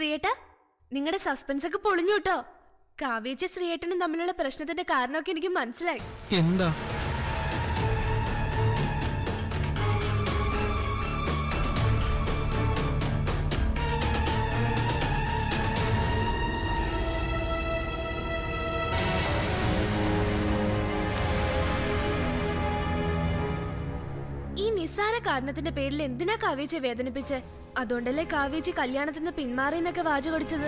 ശ്രീയേട്ട നിങ്ങളുടെ സസ്പെൻസ് ഒക്കെ പൊളിഞ്ഞു കേട്ടോ കാവ്യച്ച ശ്രീയേട്ടനും തമ്മിലുള്ള പ്രശ്നത്തിന്റെ കാരണമൊക്കെ എനിക്ക് മനസ്സിലായി എന്താ ഈ നിസ്സാര കാരണത്തിന്റെ പേരിൽ എന്തിനാ കാവ്യച്ചെ വേദനിപ്പിച്ച് അതുകൊണ്ടല്ലേ കാവ്യച്ചി കല്യാണത്തിൽ നിന്ന് പിന്മാറിയെന്നൊക്കെ വാചകൊടിച്ചത്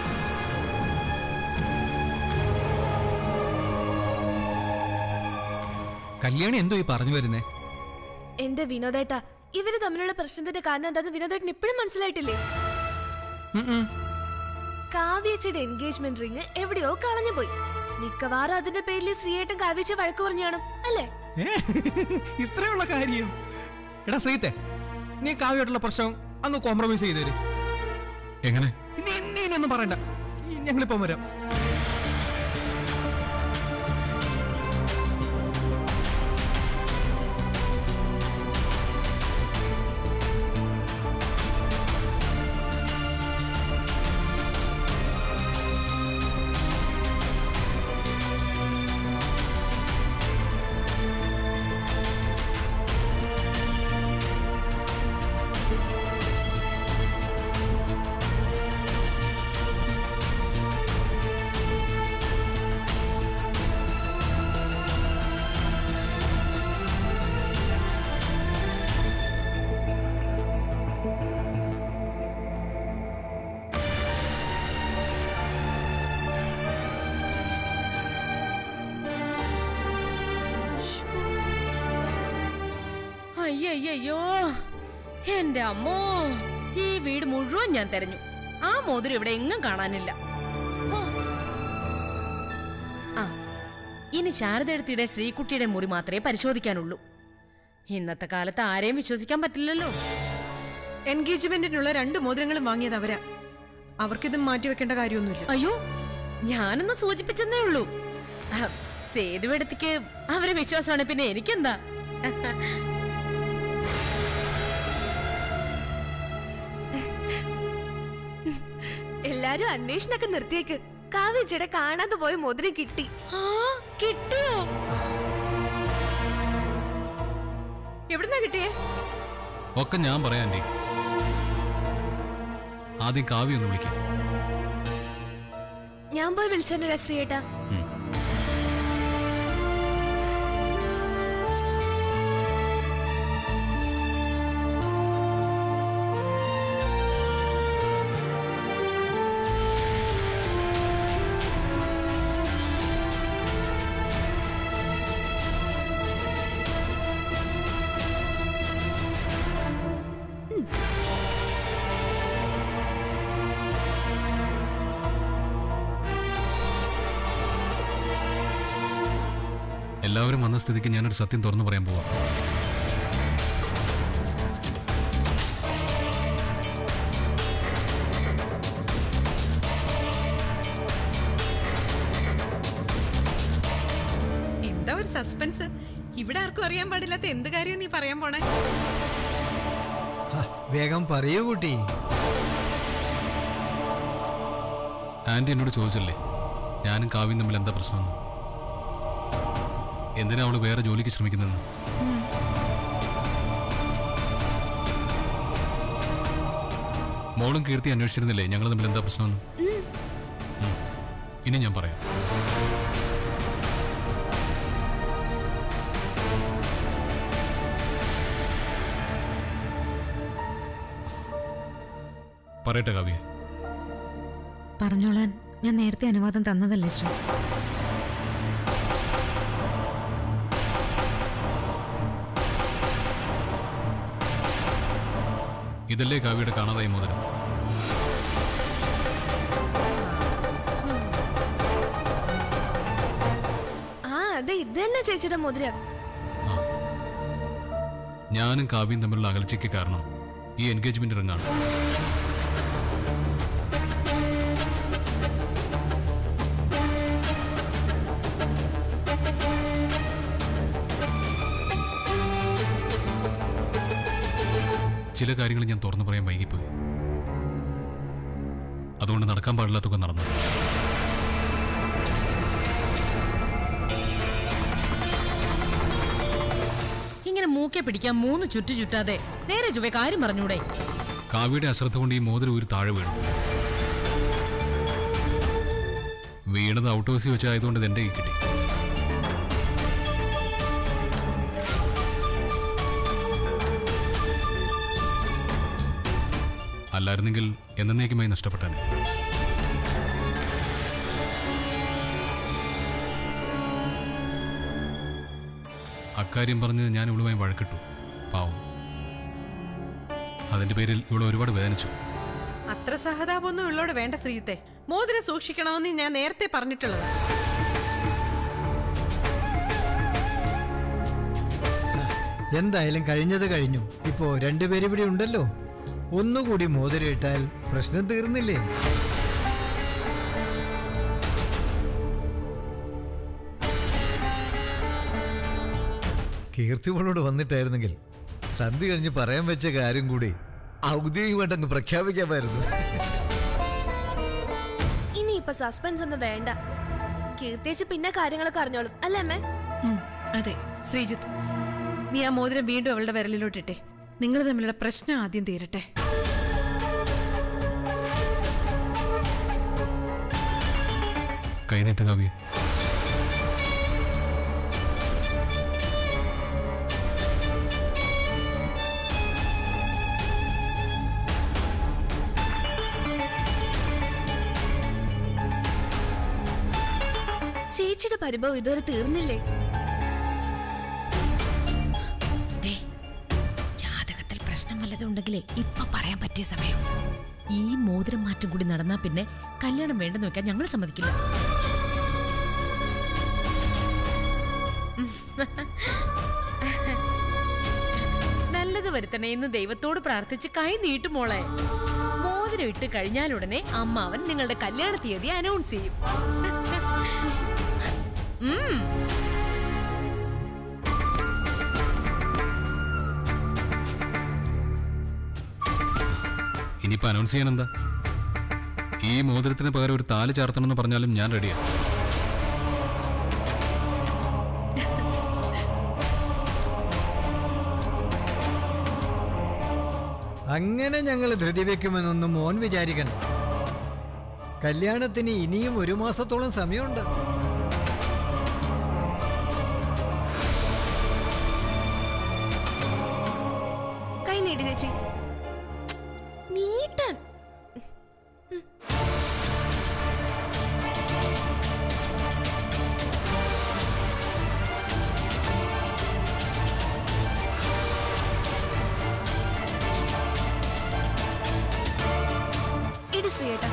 കല്യാണി എന്തോ ഈ പറഞ്ഞു വരുന്നേ എന്റെ വിനോദേട്ട ഇവര് തമ്മിലുള്ള പ്രശ്നത്തിന്റെ കാരണം എന്താന്ന് വിനോദേട്ടൻ ഇപ്പോഴും മനസ്സിലായിട്ടില്ലേ ഉം ഉം. കാവ്യച്ചയുടെ എൻഗേജ്മെന്റ് റിങ് എവിടെയോ കളഞ്ഞു പോയി മിക്കവാറും അതിന്റെ പേരിൽ ശ്രീയേട്ടൻ കാവ്യച്ച വഴക്ക് പറഞ്ഞു കാണും അല്ലേ ഏ? ഇത്രയുള്ള കാര്യം എടാ ശ്രീത്തെ നീ കാവ്യമായിട്ടുള്ള പ്രശ്നം അങ്ങ് കോംപ്രമൈസ് ചെയ്തു തരും എങ്ങനെ നീ നീ ഇനിയൊന്നും പറയണ്ട ഈ ഞങ്ങളിപ്പം വരാം അയ്യയ്യോ എന്റെ അമ്മോ ഈ വീട് മുഴുവൻ ഞാൻ തെരഞ്ഞു ആ മോതിരം ഇവിടെ എങ്ങും കാണാനില്ല ഹോ. ആ ഇനി ശാരദയെടുത്തിയുടെ ശ്രീകുട്ടിയുടെ മുറി മാത്രമേ പരിശോധിക്കാനുള്ളൂ ഇന്നത്തെ കാലത്ത് ആരെയും വിശ്വസിക്കാൻ പറ്റില്ലല്ലോ എൻഗേജ്മെന്റിനുള്ള രണ്ട് മോതിരങ്ങളും വാങ്ങിയത് അവരാ അവർക്കിത് മാറ്റിവെക്കേണ്ട കാര്യമൊന്നുമില്ല അയ്യോ ഞാനൊന്ന് സൂചിപ്പിച്ചെന്നേ ഉള്ളൂ ആ, സേതുവെടുത്തിക്ക് അവരെ വിശ്വാസമാണ് പിന്നെ എനിക്കെന്താ എല്ലാരും അന്വേഷണമൊക്കെ നിർത്തിയേക്ക് കാവ്യച്ചയുടെ കാണാതെ പോയ മോതിരം കിട്ടി ആ കിട്ടിയോ എവിടുന്നാ കിട്ടിയേ ഒക്കെ ഞാൻ പറയാം ആന്റി ആദ്യം കാവ്യ ഒന്ന് വിളിക്കാം ഞാൻ പോയി വിളിച്ചോണ്ടാ ശ്രീയേട്ടാ എല്ലാവരും വന്ന സ്ഥിതിക്ക് ഞാനൊരു സത്യം തുറന്നു പറയാൻ പോവാം എന്താ ഒരു സസ്പെൻസ് ഇവിടെ ആർക്കും അറിയാൻ പാടില്ലാത്ത എന്ത് കാര്യം നീ പറയാൻ പോണേ ഹ, വേഗം പറയൂ കുട്ടി ആന്റി എന്നോട് ചോദിച്ചല്ലേ ഞാനും കാവ്യം തമ്മിൽ എന്താ പ്രശ്നമെന്ന് എന്തിനാ അവള് വേറെ ജോലിക്ക് ശ്രമിക്കുന്നതെന്ന് മോളും കീർത്തി അന്വേഷിച്ചിരുന്നില്ലേ ഞങ്ങൾ തമ്മിൽ എന്താ പ്രശ്നമെന്ന് ഉം. ഇനി ഞാൻ പറയാം പറയട്ടെ കാവ്യ പറഞ്ഞോളാൻ ഞാൻ നേരത്തെ അനുവാദം തന്നതല്ലേ ശ്രീ ഇതല്ലേ കാവ്യയുടെ കാണാതായി മോതിരം ആ അതെ ഇത് തന്നെ ചേച്ചിയുടെ മോതിരം ഞാനും കാവ്യം തമ്മിലുള്ള അകൽച്ചയ്ക്ക് കാരണം ഈ എൻഗേജ്മെന്റ് റിങ്ങാണ് ചില കാര്യങ്ങൾ ഞാൻ തുറന്നു പറയാൻ വൈകിപ്പോയി അതുകൊണ്ട് നടക്കാൻ പാടില്ലാത്തൊക്കെ നടന്നു ഇങ്ങനെ മൂക്കെ പിടിക്കാൻ മൂന്ന് ചുറ്റു ചുറ്റാതെ നേരെ ചുവ കാര്യം പറഞ്ഞൂടെ കാവ്യയുടെ അശ്രദ്ധ കൊണ്ട് ഈ മോതിരം ഒരു താഴെ വീണു വീണത് ഔട്ട് ഹൗസിൽ വെച്ചായതുകൊണ്ട് ഇത് എൻ്റെ കയ്യിൽ കിട്ടി അല്ലായിരുന്നെങ്കിൽ എന്നേക്കുമായി നഷ്ടപ്പെട്ടാനെ അക്കാര്യം പറഞ്ഞ് ഞാൻ ഇവളുമായി വഴക്കിട്ടു പാവം അതിന്റെ പേരിൽ ഇവൾ ഒരുപാട് വേദനിച്ചു അത്ര സഹതാപമൊന്നും ഉള്ളോട് വേണ്ട ശ്രീത്തെ മോതിരം സൂക്ഷിക്കണമെന്ന് ഞാൻ നേരത്തെ പറഞ്ഞിട്ടുള്ളതാ എന്തായാലും കഴിഞ്ഞത് കഴിഞ്ഞു ഇപ്പോ രണ്ടുപേരും ഇവിടെ ഉണ്ടല്ലോ ഒന്നുകൂടി മോതിരം ഇട്ടാൽ പ്രശ്നം തീർന്നില്ലേ കീർത്തിമോളോട് വന്നിട്ടായിരുന്നെങ്കിൽ സന്ധി കഴിഞ്ഞ് പറയാൻ വെച്ച കാര്യം കൂടി ഔദ്യോഗികമായിട്ട് അങ്ങ് പ്രഖ്യാപിക്കാമായിരുന്നു ഇനി ഇപ്പൊ സസ്പെൻസ് ഒന്നും വേണ്ട കീർത്തിച്ച് പിന്നെ കാര്യങ്ങളൊക്കെ അറിഞ്ഞോളും അല്ലേ അമ്മേ അതെ ശ്രീജിത്ത് നീ ആ മോതിരം വീണ്ടും അവളുടെ വിരലിലോട്ടിട്ടെ നിങ്ങൾ തമ്മിലുള്ള പ്രശ്നം ആദ്യം തീരട്ടെ കൈനീട്ട കാവ്യ ചേച്ചിയുടെ പരിഭവം ഇതുവരെ തീർന്നില്ലേ ദേ, ജാതകത്തിൽ പ്രശ്നം വല്ലതും ഉണ്ടെങ്കിലേ ഇപ്പൊ പറയാൻ പറ്റിയ സമയം ഈ മോതിരം മാറ്റം കൂടി നടന്നാ പിന്നെ കല്യാണം വേണ്ടെന്ന് വെക്കാൻ ഞങ്ങൾ സമ്മതിക്കില്ല നല്ലത് വരുത്തണേ എന്ന് ദൈവത്തോട് പ്രാർത്ഥിച്ച് കൈ നീട്ടും മോളെ മോതിരം ഇട്ട് കഴിഞ്ഞാലുടനെ അമ്മാവൻ നിങ്ങളുടെ കല്യാണ തീയതി അനൗൺസ് ചെയ്യും ഉം ഇനിയിപ്പോ അനൗൺസ് ചെയ്യാൻ എന്താ ഈ മോതിരത്തിന് പകരം ഒരു താല് ചാർത്തണമെന്ന് പറഞ്ഞാലും ഞാൻ റെഡിയാ അങ്ങനെ ഞങ്ങൾ ധൃതി വെക്കുമെന്നൊന്നും മോൻ വിചാരിക്കണ്ട കല്യാണത്തിന് ഇനിയും ഒരു മാസത്തോളം സമയമുണ്ട് കൈ നീട്ടി ചേച്ചി നീട്ടൻ ഇട് ശ്രീയേട്ടാ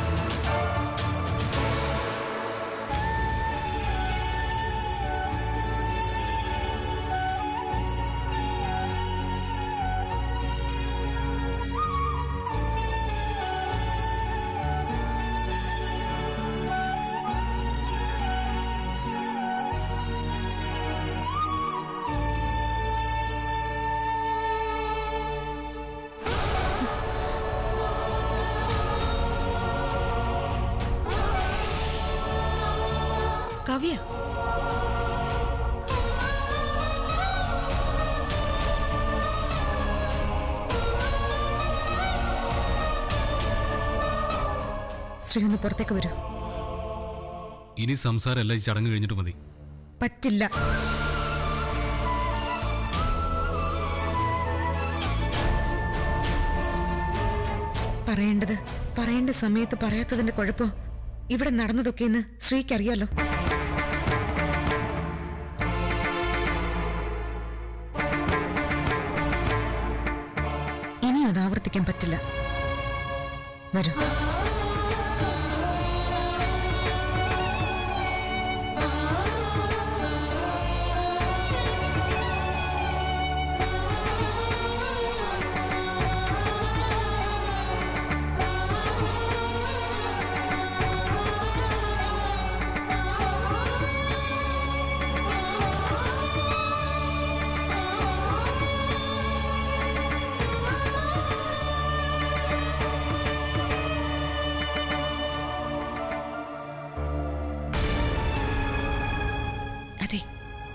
കവ്യ ശ്രീ ഒന്ന് പുറത്തേക്ക് വരൂ ഇനി സംസാരമല്ല ഈ ചടങ്ങ് കഴിഞ്ഞിട്ട് മതി പറ്റില്ല പറയേണ്ടത് പറയേണ്ട സമയത്ത് പറയാത്തതിന്റെ കുഴപ്പം ഇവിടെ നടന്നതൊക്കെയെന്ന് ശ്രീക്കറിയാലോ ഇനിയും അത് ആവർത്തിക്കാൻ പറ്റില്ല വരൂ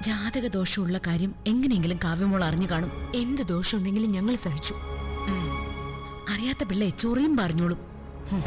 ജാതക ദോഷമുള്ള കാര്യം എങ്ങനെയെങ്കിലും കാവ്യമോൾ അറിഞ്ഞു കാണും എന്ത് ദോഷമുണ്ടെങ്കിലും ഞങ്ങൾ സഹിച്ചു അറിയാത്ത പിള്ളെ ചൊറിയും പറഞ്ഞോളും ഹും.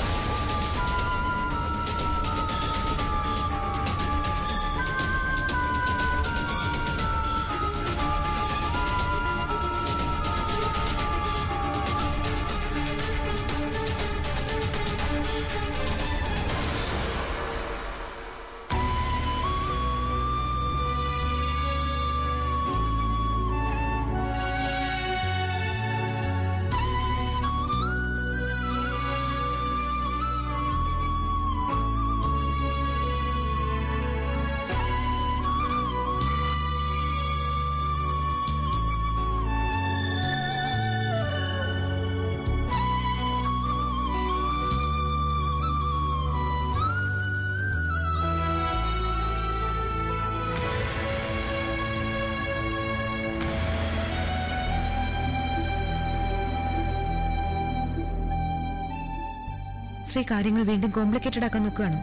ശ്രീ കാര്യങ്ങൾ വീണ്ടും കോംപ്ലിക്കേറ്റഡ് ആക്കാൻ നോക്കുകയാണ്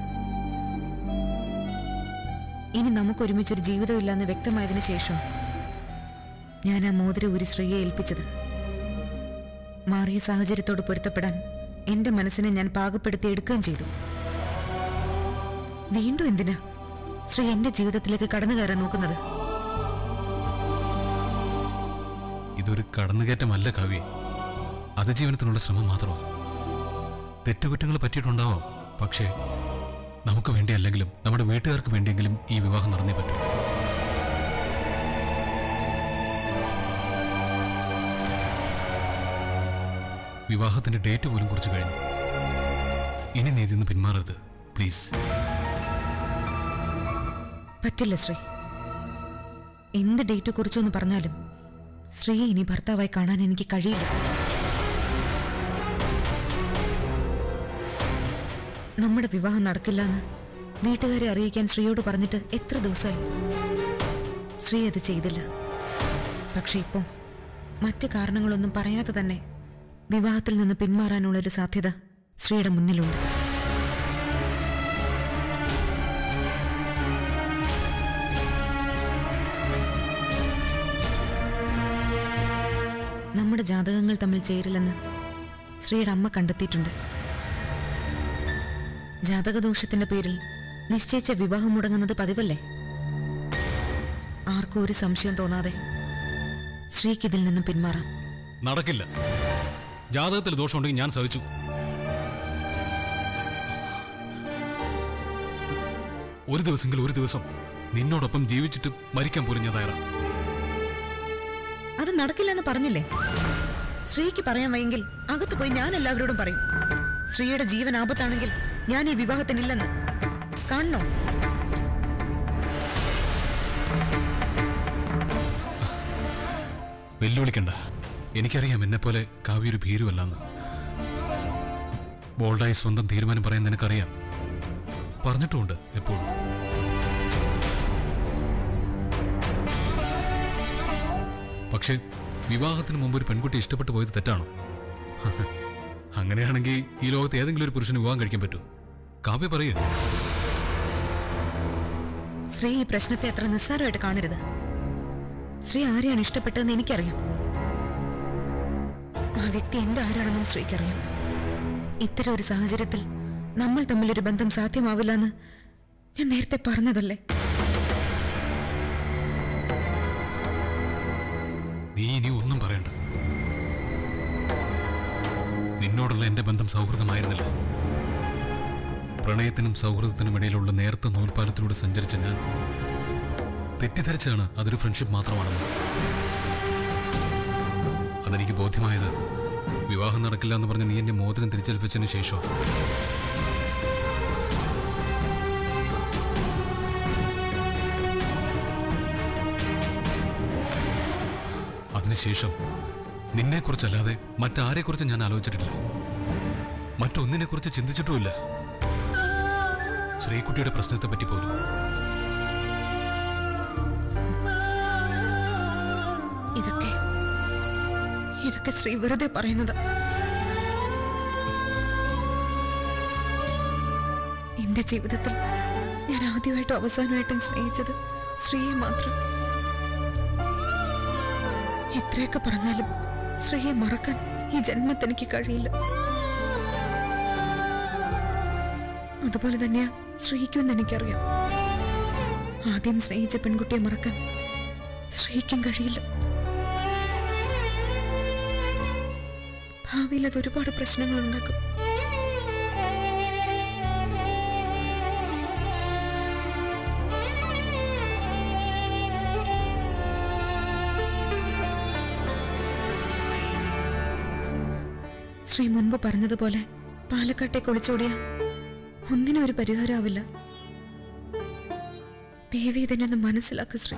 ഇനി നമുക്ക് ഒരുമിച്ചൊരു ജീവിതമില്ലെന്ന് വ്യക്തമായതിനു ശേഷം ഞാൻ ആ മോതിരം ഒരു സ്ത്രീയെ ഏൽപ്പിച്ചത് മാറിയ സാഹചര്യത്തോട് പൊരുത്തപ്പെടാൻ എന്റെ മനസ്സിനെ ഞാൻ പാകപ്പെടുത്തി എടുക്കുകയും ചെയ്തു വീണ്ടും എന്തിനാ ശ്രീ എന്റെ ജീവിതത്തിലേക്ക് കടന്നു കയറാൻ നോക്കുന്നത് ഇതൊരു കടന്നുകയറ്റമല്ല കാവ്യ അതിജീവനത്തിനുള്ള ശ്രമം മാത്രമാണ് തെറ്റുകുറ്റങ്ങൾ പറ്റിയിട്ടുണ്ടാവാം പക്ഷേ നമുക്ക് വേണ്ടിയല്ലെങ്കിലും നമ്മുടെ വീട്ടുകാർക്ക് വേണ്ടിയെങ്കിലും ഈ വിവാഹം നടന്നേ പറ്റൂ വിവാഹത്തിന്റെ ഡേറ്റ് പോലും കുറിച്ച് കഴിഞ്ഞു ഇനി നീ ഇതിന്ന് പിന്മാറരുത് പ്ലീസ് പറ്റില്ല ശ്രീ എന്ത് ഡേറ്റ് കുറിച്ചൊന്ന് പറഞ്ഞാലും ശ്രീയെ ഇനി ഭർത്താവായി കാണാൻ എനിക്ക് കഴിയില്ല നമ്മുടെ വിവാഹം നടക്കില്ല എന്ന് വീട്ടുകാരെ അറിയിക്കാൻ ശ്രീയോട് പറഞ്ഞിട്ട് എത്ര ദിവസമായി ശ്രീ അത് ചെയ്തില്ല പക്ഷെ ഇപ്പോ മറ്റു കാരണങ്ങളൊന്നും പറയാതെ തന്നെ വിവാഹത്തിൽ നിന്ന് പിന്മാറാനുള്ളൊരു സാധ്യത ശ്രീയുടെ മുന്നിലുണ്ട് നമ്മുടെ ജാതകങ്ങൾ തമ്മിൽ ചേരില്ലെന്ന് ശ്രീയുടെ അമ്മ കണ്ടെത്തിയിട്ടുണ്ട് ജാതകദോഷത്തിന്റെ പേരിൽ നിശ്ചയിച്ച വിവാഹം മുടങ്ങുന്നത് പതിവല്ലേ ആർക്കും ഒരു സംശയം തോന്നാതെ ശ്രീക്ക് ഇതിൽ നിന്നും പിന്മാറാം നടക്കില്ല ജാതകത്തിൽ ദോഷമുണ്ടെങ്കിൽ ഞാൻ സഹിച്ചു ഒരു ദിവസമെങ്കിൽ ഒരു ദിവസം നിന്നോടൊപ്പം ജീവിച്ചിട്ട് മരിക്കാൻ പോലും ഞാൻ തയ്യാറാ അത് നടക്കില്ലെന്ന് പറഞ്ഞില്ലേ ശ്രീക്ക് പറയാൻ വയ്യെങ്കിൽ അകത്ത് പോയി ഞാൻ എല്ലാവരോടും പറയും ശ്രീയുടെ ജീവൻ ആപത്താണെങ്കിൽ ഞാൻ ഈ വിവാഹത്തിനില്ലെന്ന് കാണണോ വെല്ലുവിളിക്കണ്ട എനിക്കറിയാം എന്നെപ്പോലെ കാവ്യ ഒരു ഭീരുവല്ലെന്ന് ബോൾഡായി സ്വന്തം തീരുമാനം പറയാൻ നിനക്കറിയാം പറഞ്ഞിട്ടുമുണ്ട് എപ്പോഴും പക്ഷേ വിവാഹത്തിന് മുമ്പ് ഒരു പെൺകുട്ടി ഇഷ്ടപ്പെട്ടു പോയത് തെറ്റാണോ അങ്ങനെയാണെങ്കിൽ ഈ ലോകത്ത് ഏതെങ്കിലും ഒരു പുരുഷന് വിവാഹം കഴിക്കാൻ പറ്റൂ കാവ്യ പറയൂ ശ്രീ ഈ പ്രശ്നത്തെ അത്ര നിസ്സാരമായിട്ട് കാണരുത് ശ്രീ ആരെയാണ് ഇഷ്ടപ്പെട്ടതെന്ന് എനിക്കറിയാം ആ വ്യക്തി എന്റെ ആരാണെന്നും ശ്രീക്കറിയാം ഇത്തരം ഒരു സാഹചര്യത്തിൽ നമ്മൾ തമ്മിലൊരു ബന്ധം സാധ്യമാവില്ല എന്ന് ഞാൻ നേരത്തെ പറഞ്ഞതല്ലേ നീ ഇനി ഒന്നും പറയണ്ട നിന്നോടുള്ള എന്റെ ബന്ധം സൗഹൃദമായിരുന്നില്ല പ്രണയത്തിനും സൗഹൃദത്തിനും ഇടയിലുള്ള നേർത്ത നൂൽപ്പാലത്തിലൂടെ സഞ്ചരിച്ച ഞാൻ തെറ്റിദ്ധരിച്ചാണ് അതൊരു ഫ്രണ്ട്ഷിപ്പ് മാത്രമാണെന്ന് അതെനിക്ക് ബോധ്യമായത് വിവാഹം നടക്കില്ല എന്ന് പറഞ്ഞ് നീ എന്റെ മോതിരം തിരിച്ചേൽപ്പിച്ചതിന് ശേഷം അതിനുശേഷം നിന്നെക്കുറിച്ചല്ലാതെ മറ്റാരെക്കുറിച്ച് ഞാൻ ആലോചിച്ചിട്ടില്ല മറ്റൊന്നിനെക്കുറിച്ച് ചിന്തിച്ചിട്ടുമില്ല ശ്രീകുട്ടിയുടെ പ്രശ്നത്തെ പറ്റി പോലും ഇതൊക്കെ ഇതൊക്കെ ശ്രീ വെറുതെ പറയുന്നത് എന്റെ ജീവിതത്തിൽ ഞാൻ ആദ്യമായിട്ടും അവസാനമായിട്ടും സ്നേഹിച്ചത് ശ്രീയെ മാത്രം എത്രയൊക്കെ പറഞ്ഞാലും ശ്രീയെ മറക്കാൻ ഈ ജന്മത്തെനിക്ക് കഴിയില്ല അതുപോലെ തന്നെയാ ശ്രീക്കുമെന്ന് എനിക്കറിയാം ആദ്യം സ്നേഹിച്ച പെൺകുട്ടിയെ മറക്കാൻ ശ്രീക്കും കഴിയില്ല ഭാവിയിൽ അത് ഒരുപാട് പ്രശ്നങ്ങൾ ഉണ്ടാക്കും ശ്രീ മുൻപ് പറഞ്ഞതുപോലെ പാലക്കാട്ടേക്ക് ഒളിച്ചോടിയ ഒന്നിനും ഒരു പരിഹാരമാവില്ല ദേവി ഇതിനെ ഒന്ന് മനസ്സിലാക്ക് ശ്രീ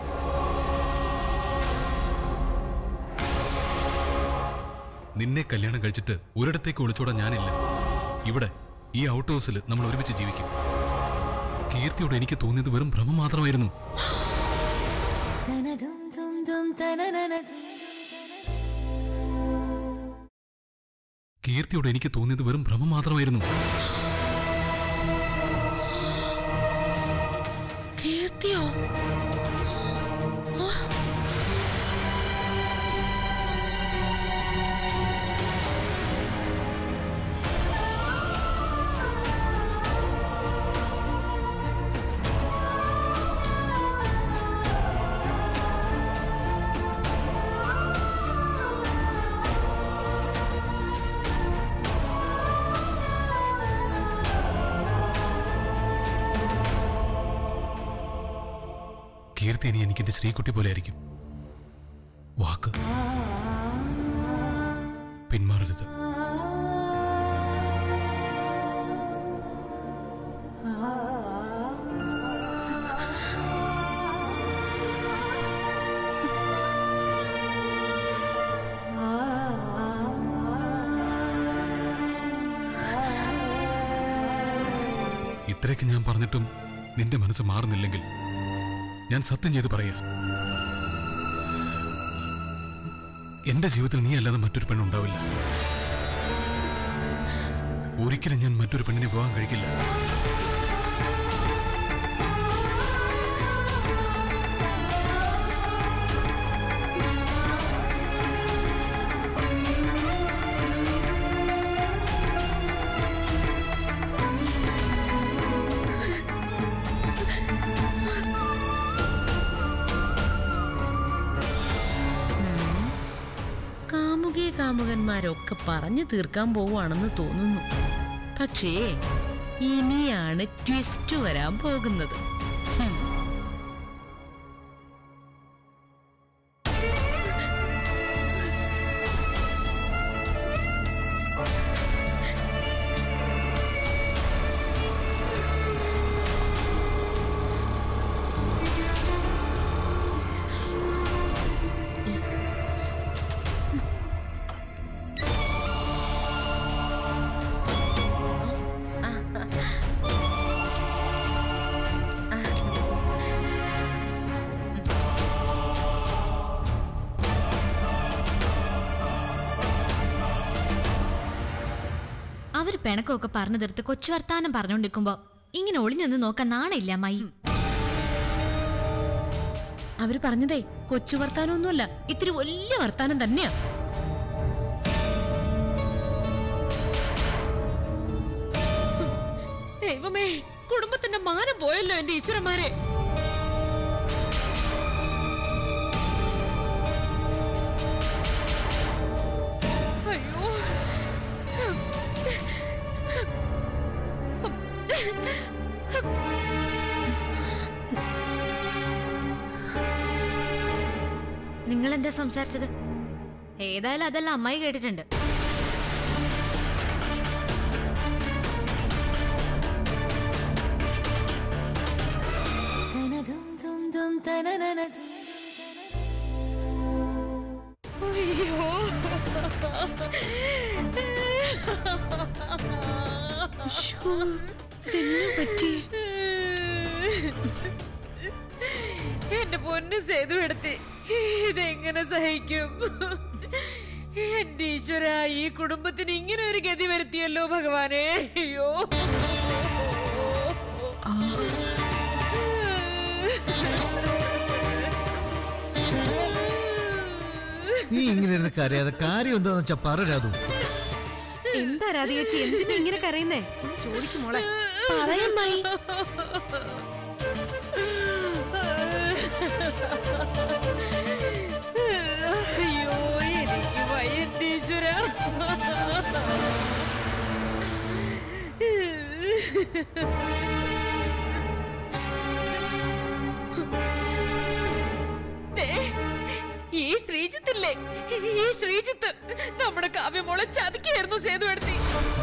നിന്നെ കല്യാണം കഴിച്ചിട്ട് ഒരിടത്തേക്ക് ഒളിച്ചോടാൻ ഞാനില്ല ഇവിടെ ഈ ഔട്ട് ഹൗസിൽ നമ്മൾ ഒരുമിച്ച് ജീവിക്കും കീർത്തിയോട് എനിക്ക് തോന്നിയത് വെറും ഭ്രമം മാത്രമായിരുന്നു കീർത്തിയോട് എനിക്ക് തോന്നിയത് വെറും ഭ്രമം മാത്രമായിരുന്നു കീർത്തിയോ കീർത്തി ഇനി എനിക്ക് എന്റെ ശ്രീകുട്ടി പോലെ ആയിരിക്കും വാക്ക് പിന്മാറരുത് ഇത്രയൊക്കെ ഞാൻ പറഞ്ഞിട്ടും നിന്റെ മനസ്സ് മാറുന്നില്ലെങ്കിൽ ഞാൻ സത്യം ചെയ്ത് പറയാ എന്റെ ജീവിതത്തിൽ നീ അല്ലാതെ മറ്റൊരു പെണ്ണുണ്ടാവില്ല ഒരിക്കലും ഞാൻ മറ്റൊരു പെണ്ണിനെ വിവാഹം കഴിക്കില്ല കാമുകി കാമുകന്മാരൊക്കെ പറഞ്ഞു തീർക്കാൻ പോവുകയാണെന്ന് തോന്നുന്നു പക്ഷേ ഇനിയാണ് ട്വിസ്റ്റ് വരാൻ പോകുന്നത് ഹും. അവര് പിണക്കമൊക്കെ പറഞ്ഞു തീർത്ത് കൊച്ചു വർത്താനം പറഞ്ഞോണ്ടിരിക്കുമ്പോ ഇങ്ങനെ ഒളിഞ്ഞൊന്ന് നോക്കാൻ നാണയില്ല അമ്മായി അവര് പറഞ്ഞതേ കൊച്ചു വർത്താനമൊന്നുമല്ല ഇത്തിരി വലിയ വർത്താനം തന്നെയാ ദൈവമേ കുടുംബത്തിന്റെ മാനം പോയല്ലോ എന്റെ ഈശ്വരന്മാരെ അയ്യോ നിങ്ങൾ എന്താ സംസാരിച്ചത് ഏതായാലും അതെല്ലാം അമ്മായി കേട്ടിട്ടുണ്ട് എന്റെ പൊന്ന് സേതു എടുത്തി ഇതെങ്ങനെ സഹിക്കും എന്റെ ഈശ്വര ഈ കുടുംബത്തിന് ഇങ്ങനെ ഒരു ഗതി വരുത്തിയല്ലോ ഭഗവാനെ അയ്യോ നീ ഇങ്ങനെ ഇരുന്ന് കരയാതെ കാര്യം എന്താന്ന് വെച്ചാ പറ രാധു എന്താ രാധികച്ചി എന്തിനാ ഇങ്ങനെ കരയുന്നേ ചോദിക്കും മോളെ പറയമ്മായി അയ്യോ എനിക്ക് വയ്യീശ്വര ഈ ശ്രീജിത്തില്ലേ ഈ ശ്രീജിത്ത് നമ്മുടെ കാവ്യമോളെ ചതിക്കായിരുന്നു സേതു എടുത്തി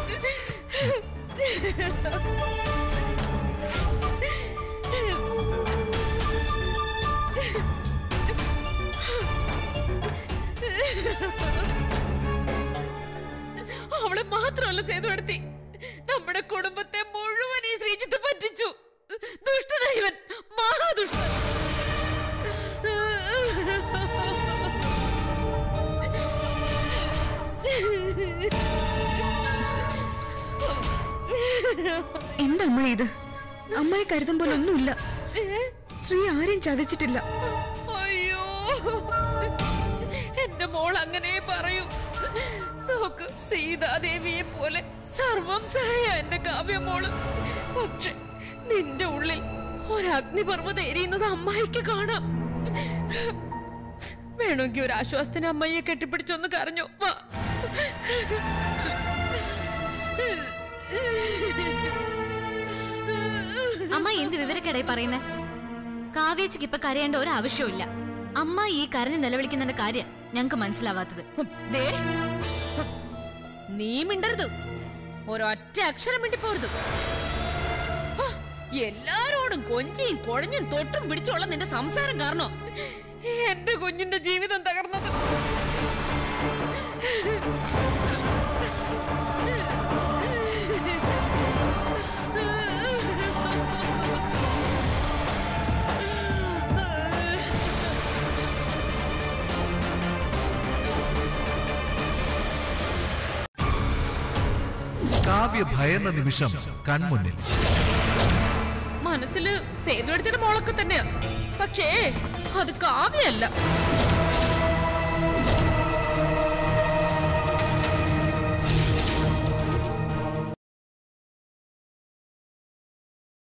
അവളെ മാത്രമല്ല സേതു എടുത്തി നമ്മുടെ കുടുംബത്തെ മുഴുവൻ ഈ ശ്രീജിത്ത് പറ്റിച്ചു ദുഷ്ടനായവൻ മഹാദുഷ്ടൻ എന്താ അമ്മ ഇത് അമ്മയെ കരുതും പോലെ ഒന്നുമില്ല ശ്രീ ആരെയും ചതിച്ചിട്ടില്ല അയ്യോ എന്റെ മോൾ അങ്ങനെ പറയൂ നോക്ക് സീതാദേവിയെ പോലെ സർവം സഹായ എന്റെ കാവ്യമോള് പക്ഷെ നിന്റെ ഉള്ളിൽ ഒരഗ്നിപർവ്വതം എരിയുന്നത് അമ്മായിക്ക് കാണാം വേണമെങ്കിൽ ഒരു ആശ്വാസത്തിന് അമ്മയെ കെട്ടിപ്പിടിച്ചൊന്ന് കരഞ്ഞു വാ അമ്മ എന്ത് വിവരക്കേടായി പറയുന്നേ കാവേച്ചിക്ക് ഇപ്പൊ കരയേണ്ട ഒരു ആവശ്യമില്ല അമ്മ ഈ കരഞ്ഞ് നിലവിളിക്കുന്നതിന്റെ കാര്യം ഞങ്ങക്ക് മനസ്സിലാവാത്തത് ദേ, നീ മിണ്ടരുത് ഒരൊറ്റ അക്ഷരം മിണ്ടി പോരുത് ഹോ, എല്ലാരോടും കൊഞ്ചിയും കുഴഞ്ഞും തൊട്ടും പിടിച്ചുള്ള നിന്റെ സംസാരം കാരണം എന്റെ കുഞ്ഞിന്റെ ജീവിതം തകർന്നത് കാവ്യ ഭയന്ന നിമിഷം കൺമുന്നിൽ മനസ്സില് സേതു എടുത്തിന്റെ മോളൊക്കെ തന്നെയാ പക്ഷേ അത് കാവ്യല്ല